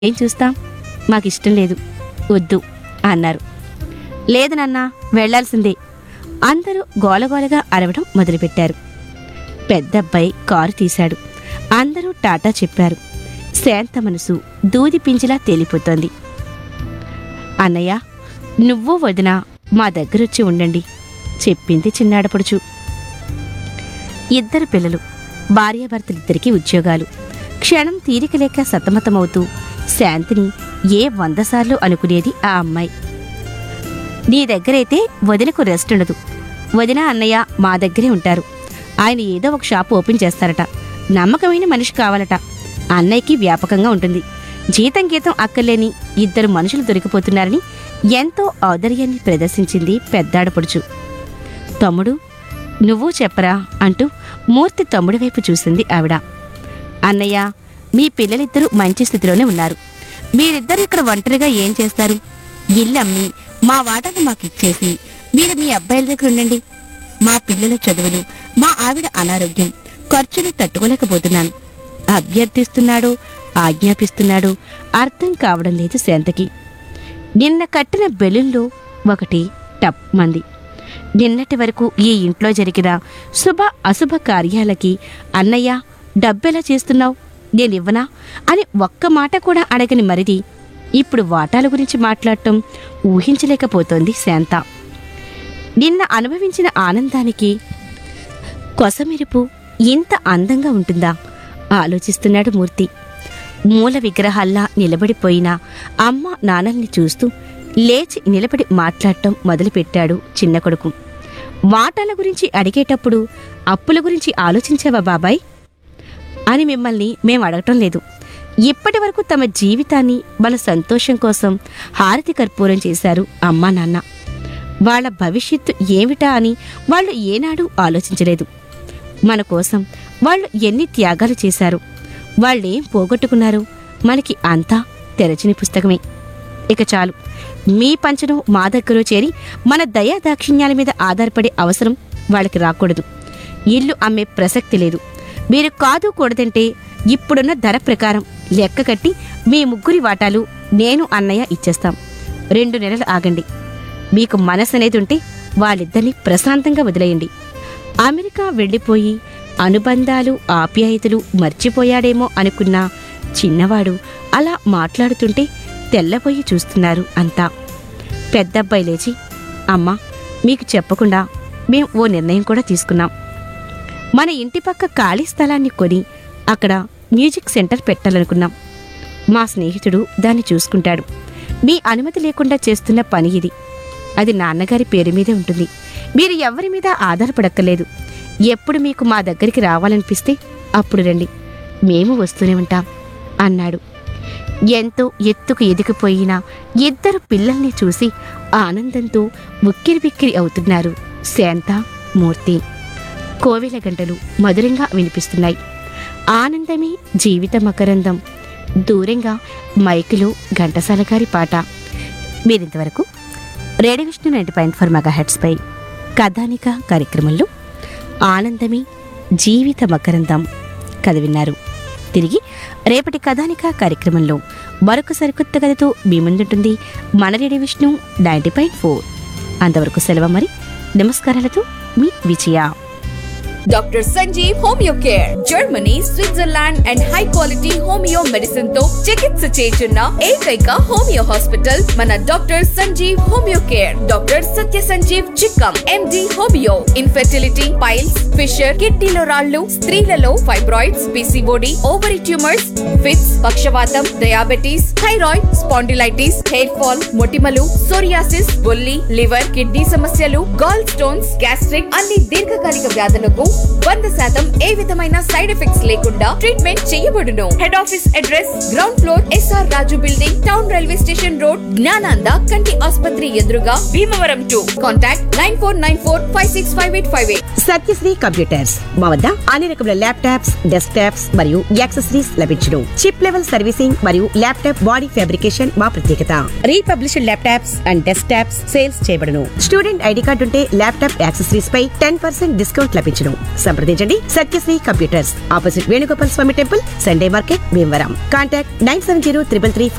ఏం చూస్తాం మాకిష్టం లేదు వద్దు అన్నారు లేదు నాన్న వెళ్లాల్సిందే అందరూ గోలగోలగా అరవడం మొదలుపెట్టారు పెద్దబ్బాయి కారు తీశాడు అందరూ టాటా చెప్పారు శాంత మనసు దూది పింజిలా తేలిపోతోంది అన్నయ్య నువ్వు వదిన మా దగ్గరొచ్చి ఉండండి చెప్పింది చిన్నాడపడుచు ఇద్దరు పిల్లలు భార్యాభర్తలిద్దరికీ ఉద్యోగాలు క్షణం తీరిక లేక సతమతమవుతూ శాంతిని ఏ వంద సార్లు అనుకునేది ఆ అమ్మాయి నీ దగ్గరైతే వదినకు రెస్ట్ ఉండదు వదిన అన్నయ్య మా దగ్గరే ఉంటారు ఆయన ఏదో ఒక షాప్ ఓపెన్ చేస్తారట నమ్మకమైన మనిషి కావాలట అన్నయ్యకి వ్యాపకంగా ఉంటుంది జీతం గీతం అక్కర్లేని ఇద్దరు మనుషులు దొరికిపోతున్నారని ఎంతో ఔదర్యాన్ని ప్రదర్శించింది పెద్దాడపడుచు తమ్ముడు నువ్వు చెప్పరా అంటూ మూర్తి తమ్ముడి వైపు చూసింది ఆవిడ అన్నయ్య మీ పిల్లలిద్దరూ మంచి స్థితిలోనే ఉన్నారు మీరిద్దరు ఇక్కడ ఒంటరిగా ఏం చేస్తారు ఇల్లు అమ్మి మా వాటాను మాకు ఇచ్చేసి మీరు మీ అబ్బాయిల దగ్గర ఉండండి మా పిల్లల చదువులు మా ఆవిడ అనారోగ్యం ఖర్చులు తట్టుకోలేకపోతున్నాను అభ్యర్థిస్తున్నాడో ఆజ్ఞాపిస్తున్నాడో అర్థం కావడం లేదు శాంతకి నిన్న కట్టిన బెలూన్లో ఒకటి టప్ మంది నిన్నటి వరకు ఈ ఇంట్లో జరిగిన శుభ అశుభ కార్యాలకి అన్నయ్య డబ్బెలా చేస్తున్నావు నేనివ్వనా అని ఒక్క మాట కూడా అడగని మరిది ఇప్పుడు వాటాల గురించి మాట్లాడటం ఊహించలేకపోతోంది శాంత నిన్న అనుభవించిన ఆనందానికి కొసమెరుపు ఇంత అందంగా ఉంటుందా ఆలోచిస్తున్నాడు మూర్తి మూల విగ్రహాల్లా నిలబడిపోయిన అమ్మ నాన్నల్ని చూస్తూ లేచి నిలబడి మాట్లాడటం మొదలుపెట్టాడు చిన్న కొడుకు వాటాల గురించి అడిగేటప్పుడు అప్పుల గురించి ఆలోచించావా బాబాయ్ అని మిమ్మల్ని మేం అడగటం లేదు ఇప్పటి వరకు తమ జీవితాన్ని వాళ్ళ సంతోషం కోసం హారతి కర్పూరం చేశారు అమ్మా నాన్న వాళ్ళ భవిష్యత్తు ఏమిటా అని వాళ్ళు ఏనాడు ఆలోచించలేదు మన కోసం వాళ్ళు ఎన్ని త్యాగాలు చేశారు వాళ్ళేం పోగొట్టుకున్నారు మనకి అంతా తెరచిన పుస్తకమే ఇక చాలు మీ పంచడం మా దగ్గర చేరి మన దయా దాక్షిణ్యాల మీద ఆధారపడే అవసరం వాళ్ళకి రాకూడదు ఇల్లు అమ్మే ప్రసక్తి లేదు మీరు కాదు కూడదంటే ఇప్పుడున్న ధర ప్రకారం లెక్క కట్టి మీ ముగ్గురి వాటాలు నేను అన్నయ్య ఇచ్చేస్తాం రెండు నెలలు ఆగండి మీకు మనసు అనేది ఉంటే వాళ్ళిద్దరిని ప్రశాంతంగా వదిలేయండి అమెరికా వెళ్ళిపోయి అనుబంధాలు ఆప్యాయతలు మర్చిపోయాడేమో అనుకున్న చిన్నవాడు అలా మాట్లాడుతుంటే తెల్లబోయి చూస్తున్నారు అంతా పెద్దబ్బాయి లేచి అమ్మా మీకు చెప్పకుండా మేం ఓ నిర్ణయం కూడా తీసుకున్నాం మన ఇంటి పక్క ఖాళీ స్థలాన్ని కొని అక్కడ మ్యూజిక్ సెంటర్ పెట్టాలనుకున్నాం మా స్నేహితుడు దాన్ని చూసుకుంటాడు మీ అనుమతి లేకుండా చేస్తున్న పని ఇది అది నాన్నగారి పేరు మీదే ఉంటుంది మీరు ఎవరి మీద ఆధారపడక్కర్లేదు ఎప్పుడు మీకు మా దగ్గరికి రావాలనిపిస్తే అప్పుడు రండి మేము వస్తూనే ఉంటాం అన్నాడు ఎంతో ఎత్తుకు ఎదిగిపోయిన ఇద్దరు పిల్లల్ని చూసి ఆనందంతో ఉక్కిరిబిక్కిరి అవుతున్నారు శాంత మూర్తి కోవెల గంటలు మధురంగా వినిపిస్తున్నాయి ఆనందమే జీవిత మకరందం దూరంగా మైకులో ఘంటసాల గారి పాట మీరింతవరకు radio Vishnu ninety point four mega హెడ్స్పై కథానిక కార్యక్రమంలో ఆనందమే జీవిత మకరందం కథ విన్నారు తిరిగి రేపటి కథానిక కార్యక్రమంలో మరొక సరికొత్త కథతో మీ ముందుంటుంది మన radio Vishnu ninety point four అంతవరకు సెలవు మరి నమస్కారాలతో మీ Vijaya doctor Sanjeev homeo care Germany Switzerland and high quality homeo medicine తో చికిత్స చేస్తున్న ఏకైక హోమియో హాస్పిటల్ మన doctor Sanjeev homeo care doctor Satya Sanjeev Chikkam MD homeo infertility piles fissure కిడ్నీలో రాళ్లు స్త్రీలలో fibroids PCOD ovary tumours fits పక్షవాతం diabetes thyroid spondylitis hair fall మొటిమలు సోరియాసిస్ బొల్లి లివర్ కిడ్నీ సమస్యలు గాల్ స్టోన్స్ గ్యాస్ట్రిక్ అన్ని దీర్ఘకాలిక వ్యాధులకు వంద శాతం ఏ విధమైన సైడ్ ఎఫెక్ట్స్ లేకుండా ట్రీట్మెంట్ చేయబడును head office address ground floor SR Raju building town railway station road Gnananda కంటి ఆసుపత్రి ఎదురుగా Bhimavaram to contact nine four nine four five six five eight five eight Satyasri computers మా వద్ద అన్ని రకముల ల్యాప్టాప్స్ డెస్క్టాప్స్ మరియు యాక్సెసరీస్ లభించును చిప్ లెవెల్ సర్వీసింగ్ మరియు ల్యాప్టాప్ బాడీ ఫ్యాబ్రికేషన్ మా ప్రత్యేకత republished laptops and desktops sales చేయబడును స్టూడెంట్ ఐడి కార్డు ఉంటే ల్యాప్టాప్ యాక్సెసరీస్ పై టెన్ పర్సెంట్ డిస్కౌంట్ లభించును సంప్రదించండి Satyasri computers opposite Venugopal Swamy temple Sunday market Bhimavaram contact nine seven zero triple three